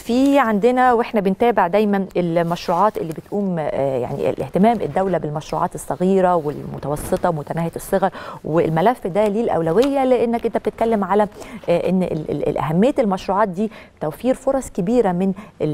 في عندنا واحنا بنتابع دايما المشروعات اللي بتقوم يعني الاهتمام الدوله بالمشروعات الصغيره والمتوسطه متناهيه الصغر والملف ده ليه الاولويه لانك انت بتتكلم على ان اهميه المشروعات دي توفير فرص كبيره من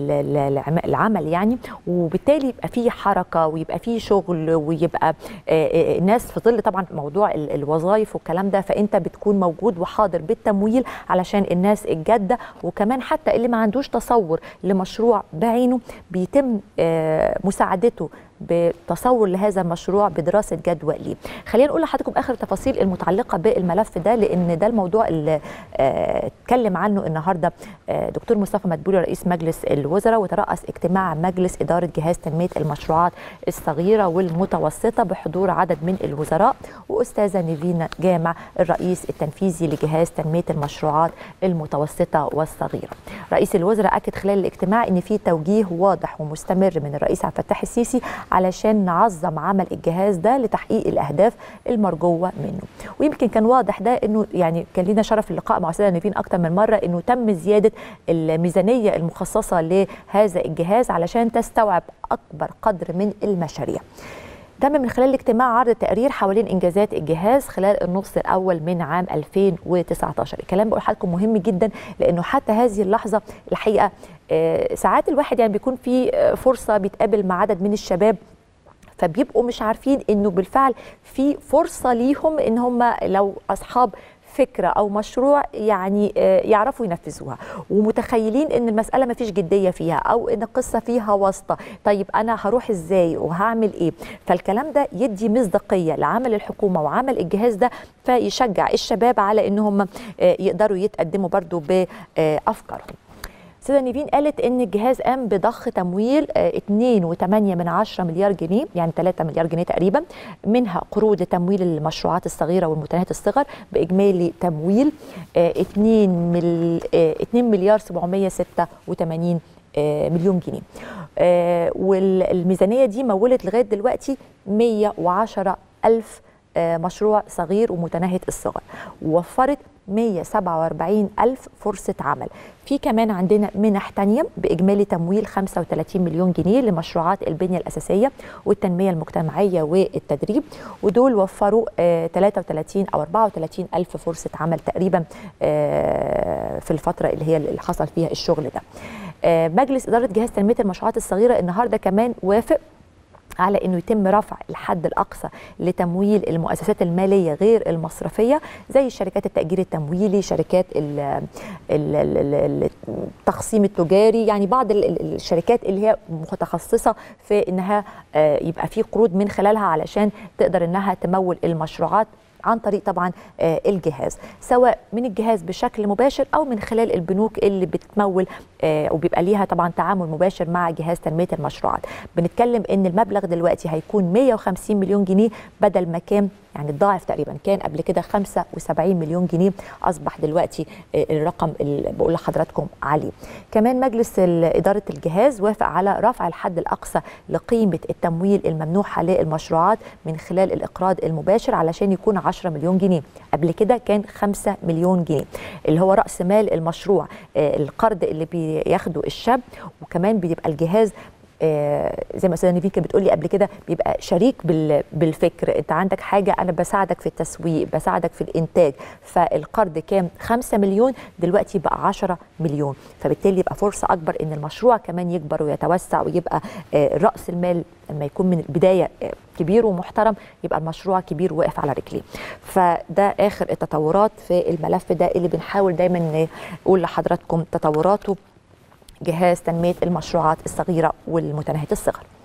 العمل يعني وبالتالي يبقى في حركه ويبقى في شغل ويبقى الناس في ظل طبعا موضوع الوظائف والكلام ده فانت بتكون موجود وحاضر بالتمويل علشان الناس الجاده وكمان حتى اللي ما عندوش تصور لمشروع بعينه بيتم مساعدته بتصور لهذا المشروع بدراسه جدوى ليه. خلينا نقول لحضراتكم اخر التفاصيل المتعلقه بالملف ده لان ده الموضوع اللي اتكلم عنه النهارده دكتور مصطفى مدبولي رئيس مجلس الوزراء وترأس اجتماع مجلس اداره جهاز تنميه المشروعات الصغيره والمتوسطه بحضور عدد من الوزراء واستاذه نيفين جامع الرئيس التنفيذي لجهاز تنميه المشروعات المتوسطه والصغيره. رئيس الوزراء اكد خلال الاجتماع ان في توجيه واضح ومستمر من الرئيس عبد الفتاح السيسي علشان نعظم عمل الجهاز ده لتحقيق الاهداف المرجوه منه ويمكن كان واضح ده انه يعني كان لنا شرف اللقاء مع استاذه نيفين اكتر من مره انه تم زياده الميزانيه المخصصه لهذا الجهاز علشان تستوعب اكبر قدر من المشاريع تم من خلال الاجتماع عرض تقرير حوالين انجازات الجهاز خلال النصف الاول من عام 2019 الكلام بقول لحضراتكم مهم جدا لانه حتى هذه اللحظه الحقيقه ساعات الواحد يعني بيكون في فرصه بيتقابل مع عدد من الشباب فبيبقوا مش عارفين انه بالفعل في فرصه ليهم ان هم لو اصحاب فكره او مشروع يعني يعرفوا ينفذوها ومتخيلين ان المساله ما فيش جديه فيها او ان القصه فيها واسطه طيب انا هروح ازاي وهعمل ايه فالكلام ده يدي مصداقيه لعمل الحكومه وعمل الجهاز ده فيشجع الشباب على ان هم يقدروا يتقدموا برضو بافكارهم استاذه نيفين قالت ان الجهاز قام بضخ تمويل 2.8 من 10 مليار جنيه يعني 3 مليار جنيه تقريبا منها قروض لتمويل المشروعات الصغيره والمتناهيه الصغر باجمالي تمويل 2 مل 2 مليار 786 مليون جنيه والميزانيه دي مولت لغايه دلوقتي 110 ألف مشروع صغير ومتناهيه الصغر ووفرت 147 ألف فرصة عمل في كمان عندنا منح تانية بإجمالي تمويل 35 مليون جنيه لمشروعات البنية الأساسية والتنمية المجتمعية والتدريب ودول وفروا 33 أو 34 ألف فرصة عمل تقريبا في الفترة اللي هي اللي حصل فيها الشغل ده مجلس إدارة جهاز تنمية المشروعات الصغيرة النهاردة كمان وافق على انه يتم رفع الحد الاقصى لتمويل المؤسسات الماليه غير المصرفيه زي شركات التاجير التمويلي شركات التقسيم التجاري يعني بعض الشركات اللي هي متخصصه في انها يبقى في قروض من خلالها علشان تقدر انها تمول المشروعات عن طريق طبعا الجهاز سواء من الجهاز بشكل مباشر او من خلال البنوك اللي بتمول وبيبقى ليها طبعا تعامل مباشر مع جهاز تنميه المشروعات بنتكلم ان المبلغ دلوقتي هيكون 150 مليون جنيه بدل ما كان يعني الضاعف تقريبا كان قبل كده 75 مليون جنيه اصبح دلوقتي الرقم اللي بقول لحضراتكم عليه كمان مجلس اداره الجهاز وافق على رفع الحد الاقصى لقيمه التمويل الممنوحه للمشروعات من خلال الاقراض المباشر علشان يكون 10 مليون جنيه قبل كده كان 5 مليون جنيه اللي هو راس مال المشروع القرض اللي بياخده الشاب وكمان بيبقى الجهاز آه زي ما استاذه نيفين كانت بتقولي قبل كده بيبقى شريك بالفكر انت عندك حاجه انا بساعدك في التسويق بساعدك في الانتاج فالقرض كان 5 مليون دلوقتي بقى 10 مليون فبالتالي يبقى فرصه اكبر ان المشروع كمان يكبر ويتوسع ويبقى آه راس المال لما يكون من البدايه آه كبير ومحترم يبقى المشروع كبير واقف على رجليه فده اخر التطورات في الملف ده اللي بنحاول دايما نقول لحضراتكم تطوراته جهاز تنميه المشروعات الصغيره والمتناهيه الصغر